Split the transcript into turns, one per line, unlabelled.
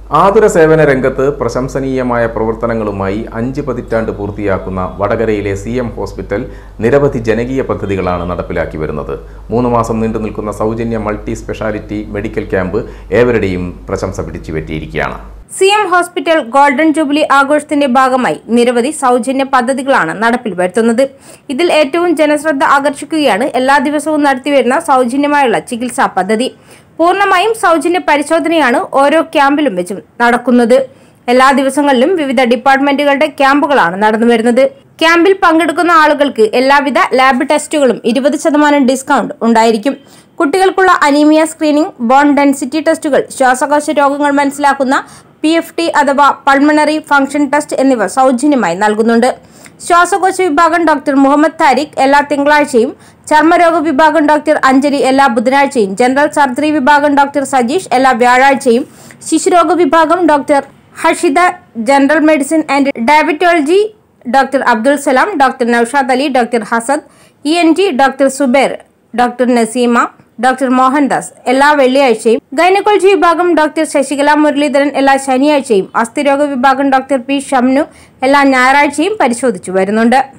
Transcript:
ആതുര സേവന രംഗത്ത് പ്രശംസനീയമായ പ്രവർത്തനങ്ങളുമായി അഞ്ച് പതിറ്റാണ്ട് പൂർത്തിയാക്കുന്ന വടകരയിലെ സി എം ഹോസ്പിറ്റൽ നിരവധി ജനകീയ പദ്ധതികളാണ് നടപ്പിലാക്കി വരുന്നത് മൂന്ന് മാസം നീണ്ടു നിൽക്കുന്ന സൗജന്യ മൾട്ടി സ്പെഷ്യാലിറ്റി മെഡിക്കൽ ക്യാമ്പ് ഏവരുടെയും പ്രശംസ പിടിച്ചുപറ്റിയിരിക്കുകയാണ്
C M hospital golden jubilee ആഘോഷത്തിന്റെ ഭാഗമായി നിരവധി സൗജന്യ പദ്ധതികളാണ് നടപ്പിൽ വരുത്തുന്നത് ഇതിൽ ഏറ്റവും ജനശ്രദ്ധ ആകർഷിക്കുകയാണ് എല്ലാ ദിവസവും നടത്തിവരുന്ന സൗജന്യമായുള്ള ചികിത്സാ പദ്ധതി പൂർണ്ണമായും സൗജന്യ പരിശോധനയാണ് ഓരോ ക്യാമ്പിലും വെച്ചും നടക്കുന്നത് എല്ലാ ദിവസങ്ങളിലും വിവിധ ഡിപ്പാർട്ട്മെന്റുകളുടെ ക്യാമ്പുകളാണ് നടന്നു വരുന്നത് ക്യാമ്പിൽ പങ്കെടുക്കുന്ന ആളുകൾക്ക് എല്ലാവിധ ലാബ് ടെസ്റ്റുകളും ഇരുപത് ശതമാനം ഡിസ്കൗണ്ട് ഉണ്ടായിരിക്കും കുട്ടികൾക്കുള്ള അനീമിയ സ്ക്രീനിംഗ് ബോൺ ഡെൻസിറ്റി ടെസ്റ്റുകൾ ശ്വാസകോശ രോഗങ്ങൾ മനസ്സിലാക്കുന്ന പി എഫ് ടി അഥവാ പൾമണറി ഫംഗ്ഷൻ ടെസ്റ്റ് എന്നിവ സൗജന്യമായി നൽകുന്നുണ്ട് ശ്വാസകോശ വിഭാഗം ഡോക്ടർ മുഹമ്മദ് താരിഖ് എല്ലാ തിങ്കളാഴ്ചയും ചർമ്മരോഗ വിഭാഗം ഡോക്ടർ അഞ്ജലി എല്ലാ ബുധനാഴ്ചയും ജനറൽ സർജറി വിഭാഗം ഡോക്ടർ സജീഷ് എല്ലാ വ്യാഴാഴ്ചയും ശിശുരോഗ വിഭാഗം doctor Hashida general medicine and diabetology doctor Abdul Salam doctor Naushad Ali doctor Hasad E N T doctor Zuber doctor Naseema doctor Mohandas എല്ലാ വെള്ളിയാഴ്ചയും ഗൈനക്കോളജി വിഭാഗം ഡോക്ടർ ശശികല മുരളീധരൻ എല്ലാ ശനിയാഴ്ചയും അസ്ഥിരോഗ വിഭാഗം ഡോക്ടർ പി ഷംനു എല്ലാ ഞായറാഴ്ചയും പരിശോധിച്ചു വരുന്നുണ്ട്